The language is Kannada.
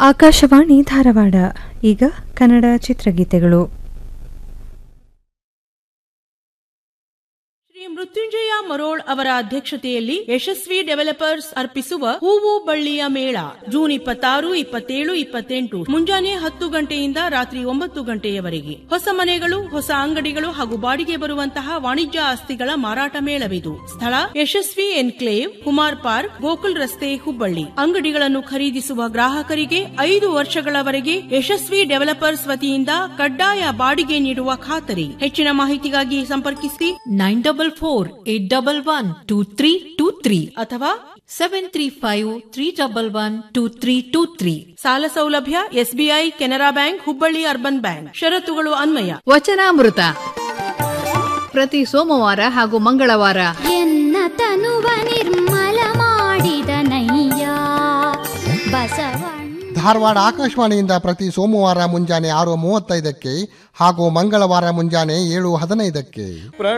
ಆಕಾಶವಾಣಿ ಧಾರವಾಡ ಈಗ ಕನ್ನಡ ಚಿತ್ರಗೀತೆಗಳು ಶ್ರೀ ಮೃತ್ಯುಂಜಯ ಮರೋಳ್ ಅವರ ಅಧ್ಯಕ್ಷತೆಯಲ್ಲಿ ಯಶಸ್ವಿ ಡೆವಲಪರ್ಸ್ ಅರ್ಪಿಸುವ ಹೂವು ಬಳ್ಳಿಯ ಮೇಳ ಜೂನ್ ಇಪ್ಪತ್ತಾರು ಇಪ್ಪತ್ತೇಳು ಇಪ್ಪತ್ತೆಂಟು ಮುಂಜಾನೆ ಹತ್ತು ಗಂಟೆಯಿಂದ ರಾತ್ರಿ ಒಂಬತ್ತು ಗಂಟೆಯವರೆಗೆ ಹೊಸ ಮನೆಗಳು ಹೊಸ ಅಂಗಡಿಗಳು ಹಾಗೂ ಬಾಡಿಗೆ ಬರುವಂತಹ ವಾಣಿಜ್ಯ ಆಸ್ತಿಗಳ ಮಾರಾಟ ಮೇಳವಿದು ಸ್ಥಳ ಯಶಸ್ವಿ ಎನ್ಕ್ಲೇವ್ ಕುಮಾರ್ ಪಾರ್ಕ್ ಗೋಕುಲ್ ರಸ್ತೆ ಹುಬ್ಬಳ್ಳಿ ಅಂಗಡಿಗಳನ್ನು ಖರೀದಿಸುವ ಗ್ರಾಹಕರಿಗೆ ಐದು ವರ್ಷಗಳವರೆಗೆ ಯಶಸ್ವಿ ಡೆವಲಪರ್ಸ್ ವತಿಯಿಂದ ಕಡ್ಡಾಯ ಬಾಡಿಗೆ ನೀಡುವ ಖಾತರಿ ಹೆಚ್ಚಿನ ಮಾಹಿತಿಗಾಗಿ ಸಂಪರ್ಕಿಸಿ nine double four eight double one two three two three ಅಥವಾ seven three five three double one two three two three ಸಾಲ ಸೌಲಭ್ಯ SBI Canara bank Hubballi urban bank ಷರತ್ತುಗಳು ಅನ್ವಯ ವಚನಾಮೃತ ಪ್ರತಿ ಸೋಮವಾರ ಹಾಗೂ ಮಂಗಳವಾರ ಎನ್ನ ತನುವ ನಿರ್ಮಲ ಮಾಡಿದ ನಯ್ಯ ಬಸವಣ್ಣ ಧಾರವಾಡ ಆಕಾಶವಾಣಿಯಿಂದ ಪ್ರತಿ ಸೋಮವಾರ ಮುಂಜಾನೆ ಆರು ಮೂವತ್ತೈದಕ್ಕೆ ಹಾಗೂ ಮಂಗಳವಾರ ಮುಂಜಾನೆ ಏಳು ಹದಿನೈದಕ್ಕೆ